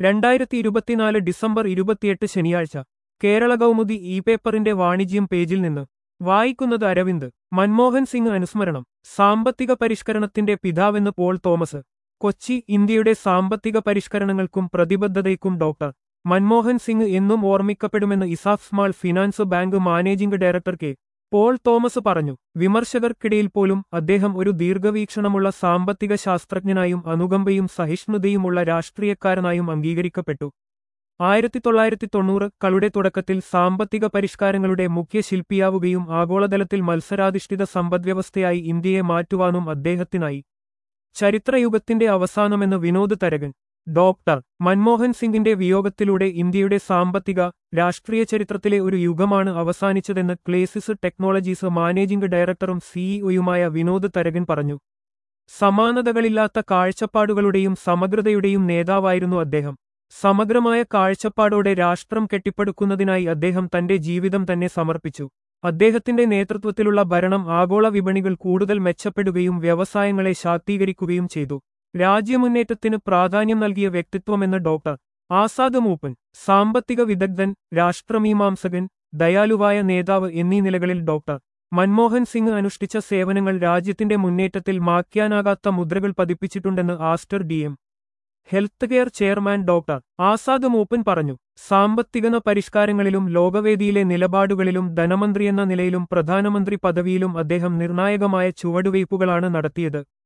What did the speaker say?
രണ്ടായിരത്തി ഇരുപത്തിനാല് ഡിസംബർ ഇരുപത്തിയെട്ട് ശനിയാഴ്ച കേരള കൗമുദി ഇ പേപ്പറിന്റെ വാണിജ്യം പേജിൽ നിന്ന് വായിക്കുന്നത് അരവിന്ദ് മൻമോഹൻ സിംഗ് അനുസ്മരണം സാമ്പത്തിക പരിഷ്കരണത്തിന്റെ പിതാവെന്ന് പോൾ തോമസ് കൊച്ചി ഇന്ത്യയുടെ സാമ്പത്തിക പരിഷ്കരണങ്ങൾക്കും പ്രതിബദ്ധതയ്ക്കും ഡോക്ടർ മൻമോഹൻ സിംഗ് എന്നും ഓർമ്മിക്കപ്പെടുമെന്ന് ESAF small finance bank managing director K Paul Thomas പറഞ്ഞു വിമർശകർക്കിടയിൽ പോലും അദ്ദേഹം ഒരു ദീർഘവീക്ഷണമുള്ള സാമ്പത്തിക ശാസ്ത്രജ്ഞനായും അനുകമ്പയും സഹിഷ്ണുതയുമുള്ള രാഷ്ട്രീയക്കാരനായും അംഗീകരിക്കപ്പെട്ടു ആയിരത്തി തൊള്ളായിരത്തി തൊണ്ണൂറ് കളുടെ തുടക്കത്തിൽ സാമ്പത്തിക പരിഷ്കാരങ്ങളുടെ മുഖ്യ ശില്പിയാവുകയും ആഗോളതലത്തിൽ മത്സരാധിഷ്ഠിത സമ്പദ്വ്യവസ്ഥയായി ഇന്ത്യയെ മാറ്റുവാനും അദ്ദേഹത്തിനായി ചരിത്രയുഗത്തിന്റെ അവസാനമെന്ന് വിനോദ് തരകൻ ഡോക്ടർ മൻമോഹൻ സിംഗിന്റെ വിയോഗത്തിലൂടെ ഇന്ത്യയുടെ സാമ്പത്തിക രാഷ്ട്രീയ ചരിത്രത്തിലെ ഒരു യുഗമാണ് അവസാനിച്ചതെന്ന് ക്ലേസിസ് ടെക്നോളജീസ് മാനേജിംഗ് ഡയറക്ടറും സിഇഒയുമായ വിനോദ് തരകൻ പറഞ്ഞു സമാനതകളില്ലാത്ത കാഴ്ചപ്പാടുകളുടെയും സമഗ്രതയുടെയും നേതാവായിരുന്നു അദ്ദേഹം സമഗ്രമായ കാഴ്ചപ്പാടോടെ രാഷ്ട്രം കെട്ടിപ്പടുക്കുന്നതിനായി അദ്ദേഹം തന്റെ ജീവിതം തന്നെ സമർപ്പിച്ചു അദ്ദേഹത്തിന്റെ നേതൃത്വത്തിലുള്ള ഭരണം ആഗോള വിപണികൾ കൂടുതൽ മെച്ചപ്പെടുകയും വ്യവസായങ്ങളെ ശാക്തീകരിക്കുകയും ചെയ്തു രാജ്യമുന്നേറ്റത്തിന് പ്രാധാന്യം നൽകിയ വ്യക്തിത്വമെന്ന് ഡോക്ടർ ആസാദ് മൂപ്പൻ സാമ്പത്തിക വിദഗ്ധൻ രാഷ്ട്രമീമാംസകൻ ദയാലുവായ നേതാവ് എന്നീ നിലകളിൽ ഡോക്ടർ മൻമോഹൻ സിംഗ് അനുഷ്ഠിച്ച സേവനങ്ങൾ രാജ്യത്തിന്റെ മുന്നേറ്റത്തിൽ മായ്ക്കാനാകാത്ത മുദ്രകൾ പതിപ്പിച്ചിട്ടുണ്ടെന്ന് Aster D M health care chairman doctor Azad Moopen പറഞ്ഞു സാമ്പത്തിക പരിഷ്കാരങ്ങളിലും ലോകവേദിയിലെ നിലപാടുകളിലും ധനമന്ത്രിയെന്ന നിലയിലും പ്രധാനമന്ത്രി പദവിയിലും അദ്ദേഹം നിർണായകമായ ചുവടുവയ്പ്പുകളാണ് നടത്തിയത്